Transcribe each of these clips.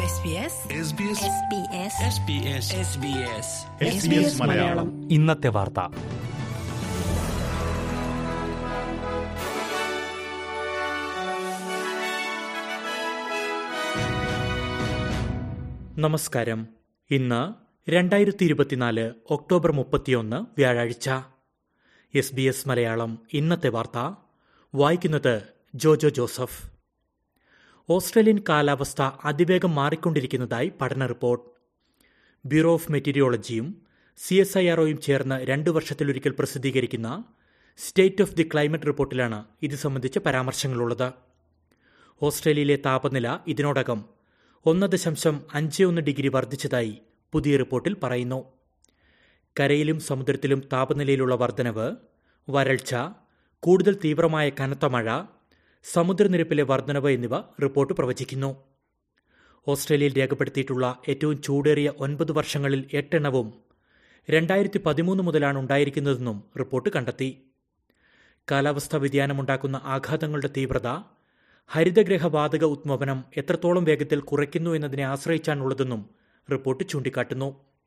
SBS SBS Malayalam ഇന്നത്തെ വാർത്ത നമസ്കാരം ഇന്ന് രണ്ടായിരത്തി ഇരുപത്തിനാല് ഒക്ടോബർ മുപ്പത്തിയൊന്ന് വ്യാഴാഴ്ച എസ് ബി എസ് മലയാളം ഇന്നത്തെ വാർത്ത വായിക്കുന്നത് ജോജോ ജോസഫ് ഓസ്ട്രേലിയൻ കാലാവസ്ഥ അതിവേഗം മാറിക്കൊണ്ടിരിക്കുന്നതായി പഠന റിപ്പോർട്ട് ബ്യൂറോ ഓഫ് മെറ്റീരിയോളജിയും സി എസ് ഐ ആർഒയും ചേർന്ന് രണ്ടു വർഷത്തിലൊരിക്കൽ പ്രസിദ്ധീകരിക്കുന്ന സ്റ്റേറ്റ് ഓഫ് ദി ക്ലൈമറ്റ് റിപ്പോർട്ടിലാണ് ഇത് സംബന്ധിച്ച പരാമർശങ്ങളുള്ളത് ഓസ്ട്രേലിയയിലെ താപനില ഇതിനോടകം ഒന്ന് ദശാംശം അഞ്ച് ഒന്ന് ഡിഗ്രി വർദ്ധിച്ചതായി പുതിയ റിപ്പോർട്ടിൽ പറയുന്നു കരയിലും സമുദ്രത്തിലും താപനിലയിലുള്ള വർധനവ് വരൾച്ച കൂടുതൽ തീവ്രമായ കനത്ത മഴ സമുദ്രനിരപ്പിലെ വർധനവ് എന്നിവ റിപ്പോർട്ട് പ്രവചിക്കുന്നു ഓസ്ട്രേലിയയിൽ രേഖപ്പെടുത്തിയിട്ടുള്ള ഏറ്റവും ചൂടേറിയ ഒൻപത് വർഷങ്ങളിൽ എട്ടെണ്ണവും രണ്ടായിരത്തി പതിമൂന്ന് മുതലാണ് ഉണ്ടായിരിക്കുന്നതെന്നും റിപ്പോർട്ട് കണ്ടെത്തി കാലാവസ്ഥാ വ്യതിയാനമുണ്ടാക്കുന്ന ആഘാതങ്ങളുടെ തീവ്രത ഹരിതഗ്രഹ വാതക ഉദ്വമനം എത്രത്തോളം വേഗത്തിൽ കുറയ്ക്കുന്നു എന്നതിനെ ആശ്രയിച്ചാണുള്ളതെന്നും റിപ്പോർട്ട് ചൂണ്ടിക്കാട്ടുന്നു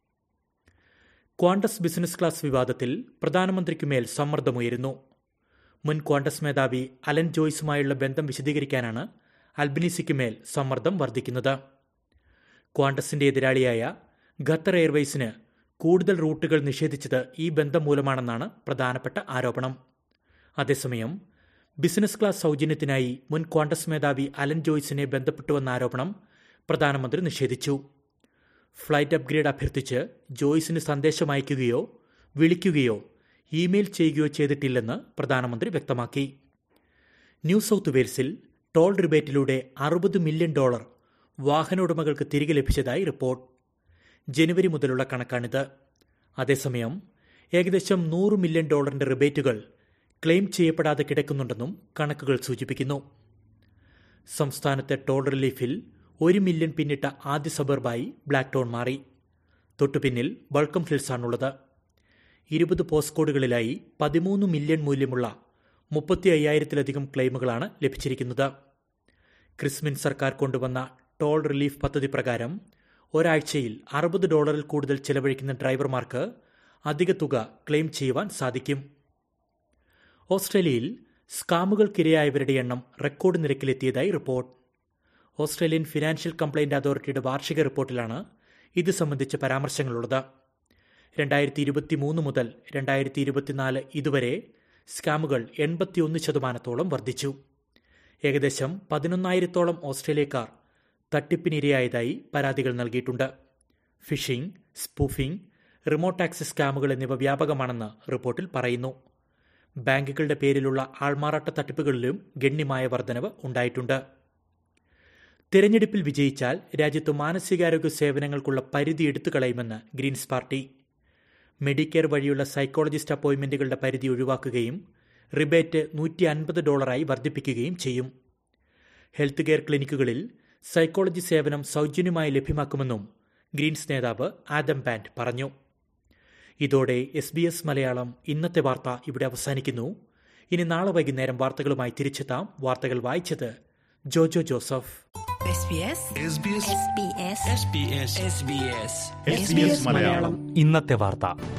ക്വാണ്ടസ് ബിസിനസ് ക്ലാസ് വിവാദത്തിൽ പ്രധാനമന്ത്രിക്കുമേൽ സമ്മർദ്ദമുയരുന്നു മുൻ ക്വാണ്ടസ് മേധാവി അലൻ ജോയ്സുമായുള്ള ബന്ധം വിശദീകരിക്കാനാണ് അൽബനീസിക്കുമേൽ സമ്മർദ്ദം വർദ്ധിക്കുന്നത് ക്വാണ്ടസിന്റെ എതിരാളിയായ ഖത്തർ എയർവേസിന് കൂടുതൽ റൂട്ടുകൾ നിഷേധിച്ചത് ഈ ബന്ധം മൂലമാണെന്നാണ് പ്രധാനപ്പെട്ട ആരോപണം അതേസമയം ബിസിനസ് ക്ലാസ് സൗജന്യത്തിനായി മുൻ ക്വാണ്ടസ് മേധാവി അലൻ ജോയ്സിനെ ബന്ധപ്പെട്ടുവെന്ന ആരോപണം പ്രധാനമന്ത്രി നിഷേധിച്ചു ഫ്ലൈറ്റ് അപ്ഗ്രേഡ് അഭ്യർത്ഥിച്ച് ജോയ്സിന് സന്ദേശം അയക്കുകയോ വിളിക്കുകയോ ഇമെയിൽ ചെയ്യുകയോ ചെയ്തിട്ടില്ലെന്ന് പ്രധാനമന്ത്രി വ്യക്തമാക്കി ന്യൂ സൗത്ത് വെയിൽസിൽ ടോൾ റിബേറ്റിലൂടെ അറുപത് മില്യൺ ഡോളർ വാഹന ഉടമകൾക്ക് തിരികെ ലഭിച്ചതായി റിപ്പോർട്ട് ജനുവരി മുതലുള്ള കണക്കാണിത് അതേസമയം ഏകദേശം നൂറ് മില്യൺ ഡോളറിന്റെ റിബേറ്റുകൾ ക്ലെയിം ചെയ്യപ്പെടാതെ കിടക്കുന്നുണ്ടെന്നും കണക്കുകൾ സൂചിപ്പിക്കുന്നു സംസ്ഥാനത്തെ ടോൾ റിലീഫിൽ ഒരു മില്യൺ പിന്നിട്ട ആദ്യ സബർബായി ബ്ലാക്ക് ടോൺ മാറി തൊട്ടുപിന്നിൽ ബൾക്കം ഹിൽസാണുള്ളത് ഇരുപത് പോസ്റ്റ് കോഡുകളിലായി പതിമൂന്ന് മില്യൺ മൂല്യമുള്ള മുപ്പത്തി അയ്യായിരത്തിലധികം ക്ലെയിമുകളാണ് ലഭിച്ചിരിക്കുന്നത് ക്രിസ്മിൻ സർക്കാർ കൊണ്ടുവന്ന ടോൾ റിലീഫ് പദ്ധതി പ്രകാരം ഒരാഴ്ചയിൽ അറുപത് ഡോളറിൽ കൂടുതൽ ചെലവഴിക്കുന്ന ഡ്രൈവർമാർക്ക് അധിക തുക ക്ലെയിം ചെയ്യുവാൻ സാധിക്കും ഓസ്ട്രേലിയയിൽ സ്കാമുകൾക്കിരയായവരുടെ എണ്ണം റെക്കോർഡ് നിരക്കിലെത്തിയതായി റിപ്പോർട്ട് ഓസ്ട്രേലിയൻ ഫിനാൻഷ്യൽ കംപ്ലയിന്റ് അതോറിറ്റിയുടെ വാർഷിക റിപ്പോർട്ടിലാണ് ഇത് സംബന്ധിച്ച പരാമർശങ്ങളുള്ളത് രണ്ടായിരത്തി ഇരുപത്തി മൂന്ന് മുതൽ രണ്ടായിരത്തി ഇരുപത്തിനാല് ഇതുവരെ സ്കാമുകൾ എൺപത്തിയൊന്ന് ശതമാനത്തോളം വർദ്ധിച്ചു ഏകദേശം പതിനൊന്നായിരത്തോളം ഓസ്ട്രേലിയക്കാർ തട്ടിപ്പിനിരയായതായി പരാതികൾ നൽകിയിട്ടുണ്ട് ഫിഷിംഗ് സ്പൂഫിംഗ് റിമോട്ട് ആക്സസ് സ്കാമുകൾ എന്നിവ വ്യാപകമാണെന്ന് റിപ്പോർട്ടിൽ പറയുന്നു ബാങ്കുകളുടെ പേരിലുള്ള ആൾമാറാട്ട തട്ടിപ്പുകളിലും ഗണ്യമായ വർധനവ് ഉണ്ടായിട്ടുണ്ട് തിരഞ്ഞെടുപ്പിൽ വിജയിച്ചാൽ രാജ്യത്ത് മാനസികാരോഗ്യ സേവനങ്ങൾക്കുള്ള പരിധി എടുത്തു കളയുമെന്ന് ഗ്രീൻസ് പാർട്ടി മെഡിക്കെയർ വഴിയുള്ള സൈക്കോളജിസ്റ്റ് അപ്പോയിന്റ്മെന്റുകളുടെ പരിധി ഒഴിവാക്കുകയും റിബേറ്റ് നൂറ്റി അൻപത് ഡോളറായി വർദ്ധിപ്പിക്കുകയും ചെയ്യും ഹെൽത്ത് കെയർ ക്ലിനിക്കുകളിൽ സൈക്കോളജി സേവനം സൗജന്യമായി ലഭ്യമാക്കുമെന്നും ഗ്രീൻസ് നേതാവ് ആദം ബാൻഡ് പറഞ്ഞു ഇതോടെ എസ് ബി എസ് മലയാളം ഇന്നത്തെ വാർത്ത ഇവിടെ അവസാനിക്കുന്നു ഇനി നാളെ വൈകുന്നേരം വാർത്തകളുമായി തിരിച്ചെത്താം വാർത്തകൾ വായിച്ചത് ജോജോ ജോസഫ് SBS മലയാളം ഇന്നത്തെ വാർത്ത